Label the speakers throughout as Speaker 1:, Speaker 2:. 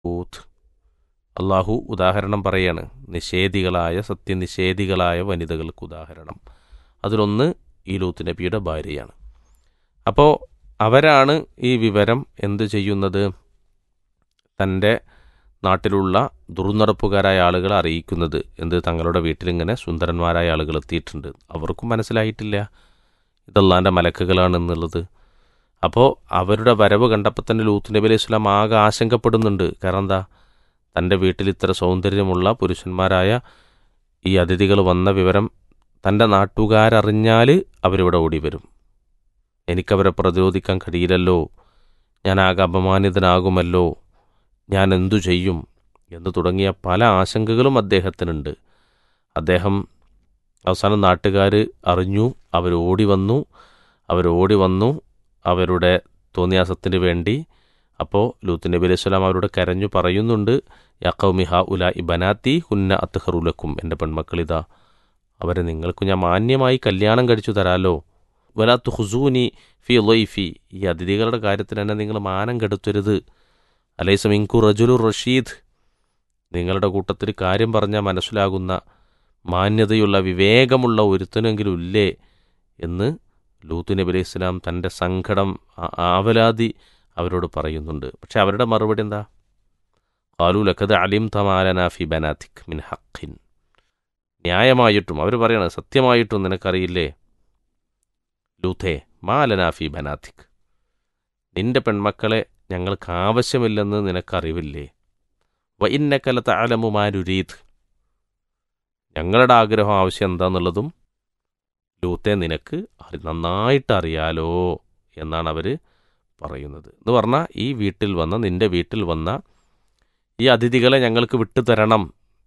Speaker 1: ഊത്ത് അള്ളാഹു ഉദാഹരണം പറയാണ് നിഷേധികളായ സത്യനിഷേധികളായ വനിതകൾക്ക് ഉദാഹരണം അതിലൊന്ന് ഈ ലൂത്ത് നബിയുടെ ഭാര്യയാണ് അപ്പോൾ അവരാണ് ഈ വിവരം എന്ത് ചെയ്യുന്നത് തൻ്റെ നാട്ടിലുള്ള ദുർനടപ്പുകാരായ ആളുകളെ അറിയിക്കുന്നത് എന്ത് തങ്ങളുടെ വീട്ടിലിങ്ങനെ സുന്ദരന്മാരായ ആളുകൾ എത്തിയിട്ടുണ്ട് അവർക്കും മനസ്സിലായിട്ടില്ല ഇതല്ലാൻ്റെ മലക്കുകളാണെന്നുള്ളത് അപ്പോൾ അവരുടെ വരവ് കണ്ടപ്പോൾ തന്നെ ലൂത്ത് നബി അലൈഹി സ്വലാം ആകെ ആശങ്കപ്പെടുന്നുണ്ട് കാരണം എന്താ തൻ്റെ വീട്ടിൽ ഇത്ര സൗന്ദര്യമുള്ള പുരുഷന്മാരായ ഈ അതിഥികൾ വന്ന വിവരം തൻ്റെ നാട്ടുകാരറിഞ്ഞാൽ അവരിവിടെ ഓടി വരും എനിക്കവരെ പ്രതിരോധിക്കാൻ കഴിയില്ലല്ലോ ഞാൻ ആകെ അപമാനിതനാകുമല്ലോ ഞാൻ എന്തു ചെയ്യും എന്ന് തുടങ്ങിയ പല ആശങ്കകളും അദ്ദേഹത്തിനുണ്ട് അദ്ദേഹം അവസാനം നാട്ടുകാർ അറിഞ്ഞു അവരോടി വന്നു അവരോടി വന്നു അവരുടെ തോന്നിയാസത്തിന് വേണ്ടി അപ്പോൾ ലൂത്ത് നബി അലൈഹി സ്വലാം അവരോട് കരഞ്ഞു പറയുന്നുണ്ട് യക്കൗമിഹ ഉല ഇബനാത്തി ഹുന്ന അത്ഹറുലക്കും എൻ്റെ പെൺമക്കളിതാ അവരെ നിങ്ങൾക്ക് ഞാൻ മാന്യമായി കല്യാണം കഴിച്ചു തരാലോ വലാത്ത് ഹുസൂനി ഫി ലൊയ്ഫി ഈ അതിഥികളുടെ കാര്യത്തിൽ തന്നെ നിങ്ങൾ മാനം കെടുത്തരുത് അലൈസം ഇൻകു റജുലു റഷീദ് നിങ്ങളുടെ കൂട്ടത്തിൽ കാര്യം പറഞ്ഞാൽ മനസ്സിലാകുന്ന മാന്യതയുള്ള വിവേകമുള്ള ഒരുത്തനെങ്കിലും ഇല്ലേ എന്ന് ലൂത്ത് നബി അലൈഹി സ്വലാം തൻ്റെ സങ്കടം ആ- ആവലാതി അവരോട് പറയുന്നുണ്ട് പക്ഷെ അവരുടെ മറുപടി എന്താ കാലു ലക്കത് അലിം തമാലന ഫി ബനാത്തിക് മിൻ ഹക്കിൻ ന്യായമായിട്ടും അവർ പറയണ സത്യമായിട്ടും നിനക്കറിയില്ലേ ലൂഥേ മാലന ഫി ബനാത്തിക് നിന്റെ പെൺമക്കളെ ഞങ്ങൾക്ക് ആവശ്യമില്ലെന്ന് നിനക്കറിവില്ലേ വ ഇന്നക്കല താലമുമാരുരീത് ഞങ്ങളുടെ ആഗ്രഹം ആവശ്യം എന്താന്നുള്ളതും ലൂത്തെ നിനക്ക് അറി- നന്നായിട്ട് അറിയാലോ എന്നാണ് അവർ പറയുന്നത് എന്ന് പറഞ്ഞാൽ ഈ വീട്ടിൽ വന്ന നിന്റെ വീട്ടിൽ വന്ന ഈ അതിഥികളെ ഞങ്ങൾക്ക് വിട്ടു തരണം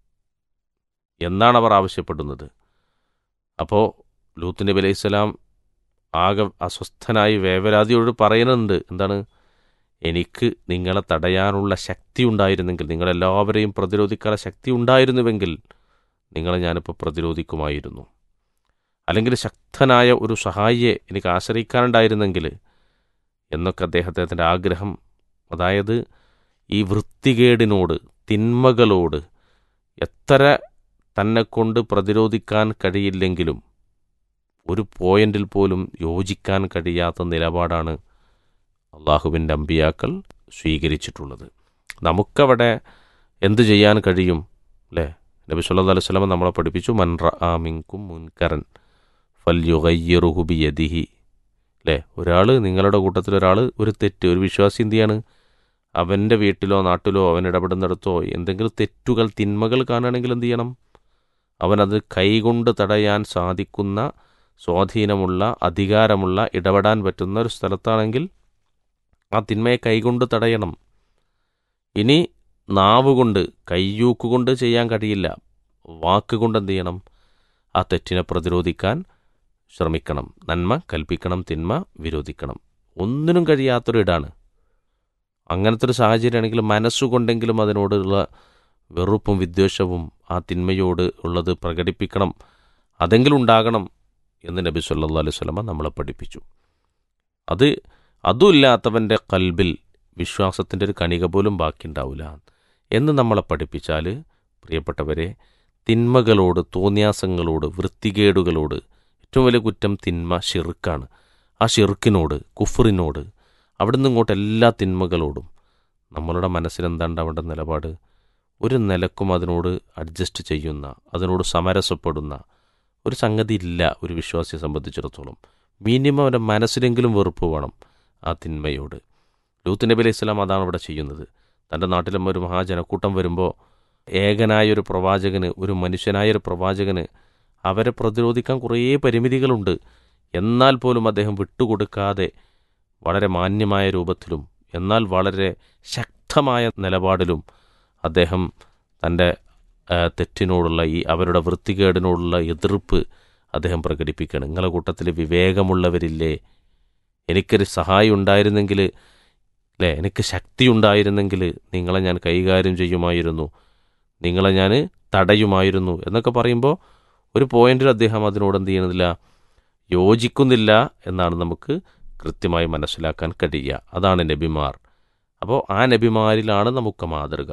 Speaker 1: എന്നാണ് അവർ ആവശ്യപ്പെടുന്നത് അപ്പോൾ ലൂത്ത് നബി അലൈഹി സ്വലാം ആകെ അസ്വസ്ഥനായി വേവലാതിയോട് പറയുന്നുണ്ട് എന്താണ് എനിക്ക് നിങ്ങളെ തടയാനുള്ള ശക്തി ഉണ്ടായിരുന്നെങ്കിൽ നിങ്ങളെല്ലാവരെയും പ്രതിരോധിക്കാനുള്ള ശക്തി ഉണ്ടായിരുന്നുവെങ്കിൽ നിങ്ങളെ ഞാനിപ്പോൾ പ്രതിരോധിക്കുമായിരുന്നു അല്ലെങ്കിൽ ശക്തനായ ഒരു സഹായിയെ എനിക്ക് ആശ്രയിക്കാനുണ്ടായിരുന്നെങ്കിൽ എന്നൊക്കെ അദ്ദേഹത്തിൻ്റെ ആഗ്രഹം അതായത് ഈ വൃത്തികേടിനോട് തിന്മകളോട് എത്ര തന്നെ കൊണ്ട് പ്രതിരോധിക്കാൻ കഴിയില്ലെങ്കിലും ഒരു പോയിന്റിൽ പോലും യോജിക്കാൻ കഴിയാത്ത നിലപാടാണ് അള്ളാഹുവിൻ്റെ അമ്പിയാക്കൾ സ്വീകരിച്ചിട്ടുള്ളത് നമുക്കവിടെ എന്തു ചെയ്യാൻ കഴിയും അല്ലേ നബി സല്ലല്ലാഹു അലൈഹി വസല്ലം നമ്മളെ പഠിപ്പിച്ചു മൻ റആമിൻകും മുൻകരൻ ഫല്യുഗയ്യിറുഹു ബിയദിഹി അല്ലേ ഒരാൾ നിങ്ങളുടെ കൂട്ടത്തിൽ ഒരാൾ ഒരു തെറ്റ് ഒരു വിശ്വാസി എന്ത് ചെയ്യാണ് അവൻ്റെ വീട്ടിലോ നാട്ടിലോ അവൻ ഇടപെടുന്നിടത്തോ എന്തെങ്കിലും തെറ്റുകൾ തിന്മകൾ കാണുകയാണെങ്കിൽ എന്ത് ചെയ്യണം അവനത് കൈകൊണ്ട് തടയാൻ സാധിക്കുന്ന സ്വാധീനമുള്ള അധികാരമുള്ള ഇടപെടാൻ പറ്റുന്ന ഒരു സ്ഥലത്താണെങ്കിൽ ആ തിന്മയെ കൈകൊണ്ട് തടയണം ഇനി നാവ് കൊണ്ട് കയ്യൂക്കുകൊണ്ട് ചെയ്യാൻ കഴിയില്ല വാക്കുകൊണ്ട് എന്ത് ചെയ്യണം ആ തെറ്റിനെ പ്രതിരോധിക്കാൻ ശ്രമിക്കണം നന്മ കൽപ്പിക്കണം തിന്മ വിരോധിക്കണം ഒന്നിനും കഴിയാത്തൊരിടാണ് അങ്ങനത്തെ ഒരു സാഹചര്യമാണെങ്കിൽ മനസ്സുകൊണ്ടെങ്കിലും അതിനോടുള്ള വെറുപ്പും വിദ്വേഷവും ആ തിന്മയോട് ഉള്ളത് പ്രകടിപ്പിക്കണം അതെങ്കിലും ഉണ്ടാകണം എന്ന് നബി സല്ലല്ലാഹു അലൈഹി വസല്ലമ നമ്മളെ പഠിപ്പിച്ചു അത് അതുമില്ലാത്തവൻ്റെ കൽബിൽ വിശ്വാസത്തിൻ്റെ ഒരു കണിക പോലും ബാക്കിയുണ്ടാവില്ല എന്ന് നമ്മളെ പഠിപ്പിച്ചാൽ പ്രിയപ്പെട്ടവരെ തിന്മകളോട് തോന്യാസങ്ങളോട് വൃത്തികേടുകളോട് ഏറ്റവും വലിയ കുറ്റം തിന്മ ഷിർക്കാണ് ആ ഷിർക്കിനോട് കുഫറിനോട് അവിടുന്ന് ഇങ്ങോട്ട് എല്ലാ തിന്മകളോടും നമ്മളുടെ മനസ്സിലെന്താണ്ട് നിലപാട് ഒരു നിലക്കും അതിനോട് അഡ്ജസ്റ്റ് ചെയ്യുന്ന അതിനോട് സമരസപ്പെടുന്ന ഒരു സംഗതി ഇല്ല ഒരു വിശ്വാസിയെ സംബന്ധിച്ചിടത്തോളം മിനിമം അവൻ്റെ മനസ്സിലെങ്കിലും വെറുപ്പ് വേണം ആ തിന്മയോട് ലൂത്ത് നബി അലൈഹി സ്വലാം അതാണ് ഇവിടെ ചെയ്യുന്നത് തൻ്റെ നാട്ടിലും ഒരു മഹാജനക്കൂട്ടം വരുമ്പോൾ ഏകനായ ഒരു പ്രവാചകന് ഒരു മനുഷ്യനായ ഒരു പ്രവാചകന് അവരെ പ്രതിരോധിക്കാൻ കുറേ പരിമിതികളുണ്ട് എന്നാൽ പോലും അദ്ദേഹം വിട്ടുകൊടുക്കാതെ വളരെ മാന്യമായ രൂപത്തിലും എന്നാൽ വളരെ ശക്തമായ നിലപാടിലും അദ്ദേഹം തൻ്റെ ആ, തെറ്റിനോടുള്ള ഈ അവരുടെ വൃത്തികേടിനോടുള്ള എതിർപ്പ് അദ്ദേഹം പ്രകടിപ്പിക്കുകയാണ് നിങ്ങളെ കൂട്ടത്തിൽ വിവേകമുള്ളവരില്ലേ എനിക്കൊരു സഹായം ഉണ്ടായിരുന്നെങ്കിൽ അല്ലേ എനിക്ക് ശക്തി ഉണ്ടായിരുന്നെങ്കിൽ നിങ്ങളെ ഞാൻ കൈകാര്യം ചെയ്യുമായിരുന്നു നിങ്ങളെ ഞാൻ തടയുമായിരുന്നു എന്നൊക്കെ പറയുമ്പോൾ ഒരു പോയിന്റിൽ അദ്ദേഹം അതിനോട് എന്ത് ചെയ്യുന്നില്ല യോജിക്കുന്നില്ല എന്നാണ് നമുക്ക് കൃത്യമായി മനസ്സിലാക്കാൻ കഴിയുക അതാണ് നബിമാർ അപ്പോൾ ആ നബിമാരിലാണ് നമുക്ക് മാതൃക